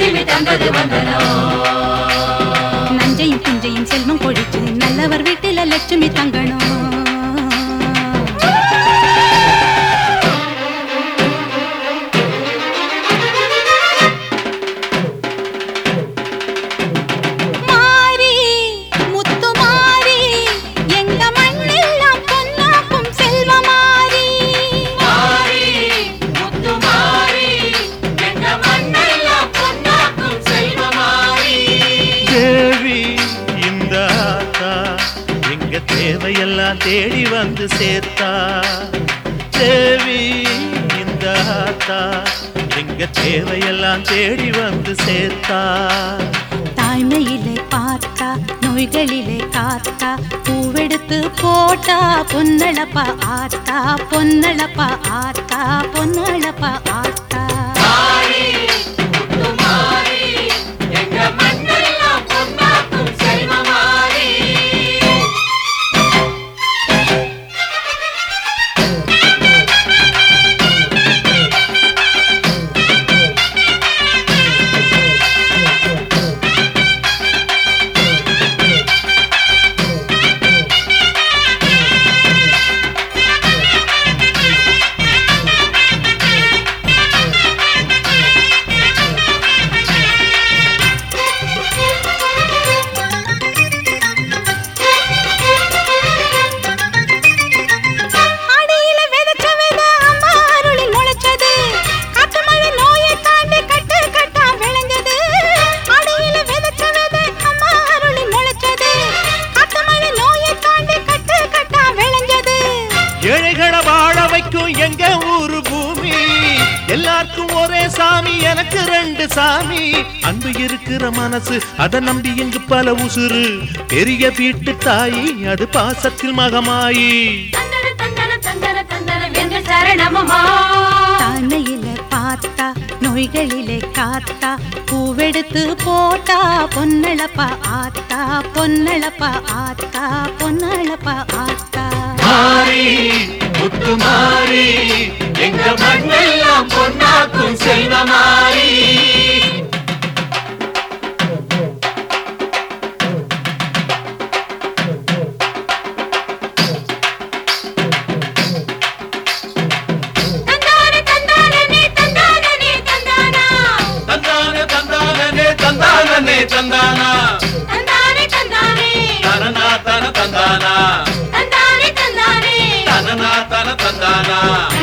லட்சுமி தந்தது வந்தனம் நஞ்சையும் புஞ்சையும் செல்வம் கொழிச்சு நல்லவர் வீட்டில லட்சுமி தங்கணும் மாரி முத்து மாரி எங்க மண்ணெல்லாம் பொன்னாக்கும் செல்வமாரி மாறி முத்து மாறி எங்க மண்ணெல்லாம் பொன்னாக்கும் செல்வ மாறி தேவி இந்த ஆத்தா எங்க தேவையெல்லாம் தேடி வந்து சேர்த்தா தேவி இந்த ஆத்தா எங்க தேவையெல்லாம் தேடி வந்து சேர்த்தா தாய்மையிலே பார்த்தா நோய்களிலே காத்தா பூவெடுத்து போட்டா பொன்னளப்பா ஆத்தா பொன்னளப்பா ஆத்தா பொன்னளப்பா ஆத்தா மாறி முத்து மாறி எங்க மண்ணெல்லாம் பொன்னாக்கும் செல்வ மாறி அடியில விதைச்ச விதை அம்மா அருளில் முளைச்சது காத்து மழை நோயை தாண்டி கட்டு கட்டா விளைஞ்சது அடியில விதைச்ச விதை அம்மா அருளில் முளைச்சது காத்து மழை நோயை தாண்டி கட்டு கட்டா விளைஞ்சது ஏழைகளை வாழ வைக்கும் எங்க ஊரு பூமி எல்லாருக்கும் ஒரே சாமி எனக்கு ரெண்டு சாமி அன்பு இருக்கிற மனசு அதை நம்பி இங்கு பல உசுறு பெரிய வீட்டு தாயி அது பாசத்தில் மகமாயி தந்தன தந்தன தந்தன தந்தனம் என்று சரணமமா தாழ்மையில பார்த்தா நோய்களிலே காத்தா பூவெடுத்து போட்டா பொன்னளப்பா ஆத்தா பொன்னளப்பா ஆத்தா பொன்னளப்பா ஆத்தா மாறி முத்து மாறி எங்க மண்ணெல்லாம் பொன்னாக்கும் செல்வ மாறி தந்தானே தந்தானே தந்தானே தந்தானா தந்தானே தந்தானே தந்தானே தந்தானா தந்தானே தந்தானே தனனா தன தந்தானா தந்தானே தந்தானே தனனா தன தந்தானா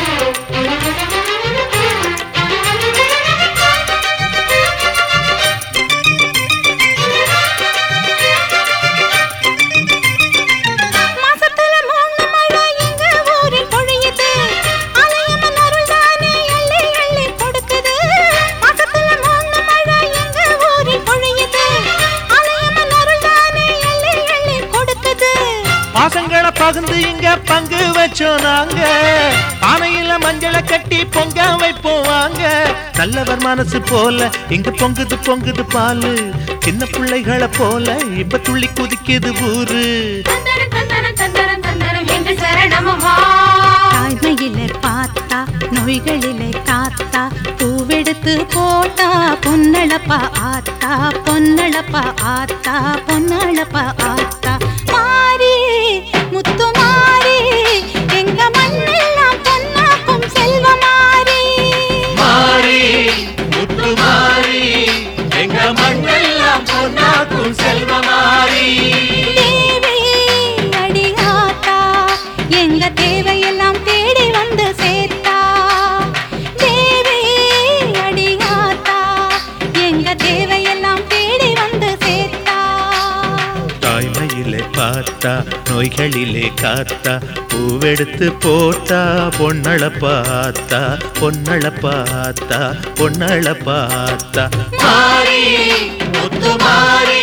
மாசத்துல மூணு மழை எங்க ஊரில் பொழியுது அலையம்மன் அருள் தானே அள்ளி அள்ளி கொடுக்குது மாசத்துல மூணு மழை எங்க ஊரில் பொழியுது அலையம்மன் அருள் தானே அள்ளி அள்ளி கொடுக்குது பாசங்களை பகிர்ந்து இங்க பங்கு வச்சோம் நாங்க பானையில மஞ்சளை கட்டி பொங்க வைப்போம் வாங்க நல்லவர் மனசு போல இங்க பொங்குது பொங்குது பாலு சின்ன பிள்ளைகளை போல இப்ப துள்ளி குதிக்குது ஊரு தந்தன தந்தன தந்தன தந்தனம் என்று சரணமமா தாய்மையிலே பார்த்தா நோய்களிலே காத்தா பூவெடுத்து போட்டா பொன்னளப்பா ஆத்தா பொன்னளப்பா ஆத்தா பொன்னளப்பா ஆத்தா மாறி முத்து மாறி எங்க மண்ணெல்லாம் பொன்னாக்கும் செல்வ மாறி மாறி முத்து மாறி எங்க மண்ணெல்லாம் பொன்னாக்கும் செல்வ மாறி தேவி அடியாத்தா எங்க தேவையெல்லாம் தேடி வந்து சேர்த்தா தேவி அடியாத்தா எங்க தேவையெல்லாம் தேடி வந்து சேர்த்தா தாய்மையிலே பார்த்தா நோய்களிலே காத்தா பூவெடுத்து போட்டா பொன்னள பார்த்தா பொன்னள பார்த்தா பொன்னள பார்த்தா மாறி முத்து மாறி